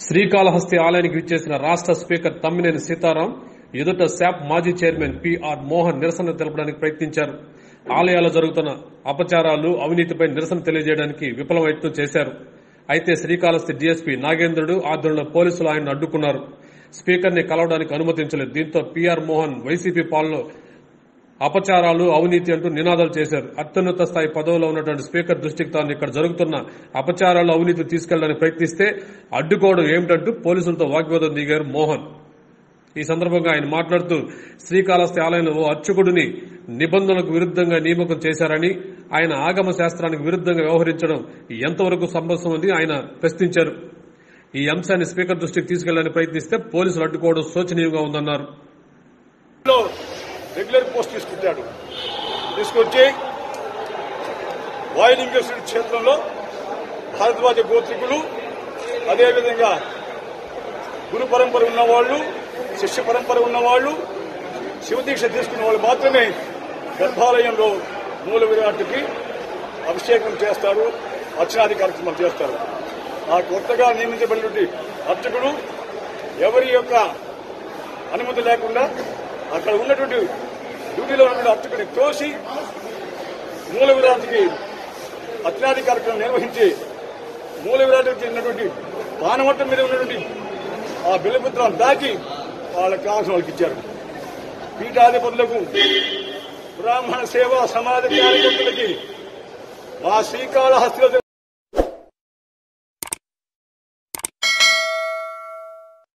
శ్రీకాళహస్తి ఆలయానికి విచ్చేసిన రాష్ట్ర స్పీకర్ తమ్మినేని సీతారాం ఎదుట శాప్ మాజీ చైర్మన్ పిఆర్ మోహన్ నిరసన తెలపడానికి ప్రయత్నించారు ఆలయాల్లో జరుగుతున్న అపచారాలు అవినీతిపై నిరసన తెలియజేయడానికి విఫలమైత్యం చేశారు అయితే శ్రీకాళహస్తి డీఎస్పీ నాగేంద్రుడు ఆధ్వర్యంలో పోలీసులు ఆయన్ను అడ్డుకున్నారు స్పీకర్ ని కలవడానికి అనుమతించలేదు దీంతో పిఆర్ మోహన్ వైసీపీ పాలనలో అపచారాలు అవినీతి అంటూ నినాదాలు చేశారు అత్యున్నత స్థాయి పదవిలో ఉన్నటువంటి స్పీకర్ దృష్టికి తాను ఇక్కడ జరుగుతున్న అపచారాలు అవినీతి తీసుకెళ్లడానికి ప్రయత్నిస్తే అడ్డుకోవడం ఏమిటంటూ పోలీసులతో వాగ్వాదం దిగారు మోహన్ ఈ సందర్భంగా ఆయన మాట్లాడుతూ శ్రీకాళహస్తి ఆలయంలో ఓ అర్చకుడిని నిబంధనలకు విరుద్ధంగా నియామకం చేశారని ఆయన ఆగమ శాస్త్రానికి విరుద్ధంగా వ్యవహరించడం ఎంతవరకు సంభవిస్తుందని ఆయన ప్రశ్నించారు ఈ అంశాన్ని స్పీకర్ దృష్టికి తీసుకెళ్లాలని ప్రయత్నిస్తే పోలీసులు అడ్డుకోవడం శోచనీయంగా ఉందన్నారు లో రెగ్యులర్ పోస్ట్ తీసుకుంటాడు తీసుకొచ్చి వాయులింగేశ్వరి క్షేత్రంలో భారద్వాజ గోత్రికులు అదేవిధంగా గురు పరంపర ఉన్నవాళ్లు శిష్య పరంపర ఉన్నవాళ్లు శివదీక్ష తీసుకున్న వాళ్ళు మాత్రమే గర్భాలయంలో మూల విరాట్కి అభిషేకం చేస్తారు అర్చనాది కార్యక్రమాలు చేస్తారు ఆ కొత్తగా నియమించబడినటువంటి అర్చకుడు ఎవరి యొక్క అనుమతి లేకుండా అక్కడ ఉన్నటువంటి డ్యూటీలో ఉన్నటువంటి అర్చకుని తోసి మూల విరాటికి అత్యాది కార్యక్రమం నిర్వహించి మూల విరాటికి చెందినటువంటి పానవట్టం మీద ఉన్నటువంటి ఆ బిల్లపుత్రాన్ని దాచి వాళ్ళకి కావాల్సిన వాళ్ళకి ఇచ్చారు పీఠాధిపతులకు బ్రాహ్మణ సేవా సమాజ కార్యకర్తలకి మా శ్రీకాళహస్తిలో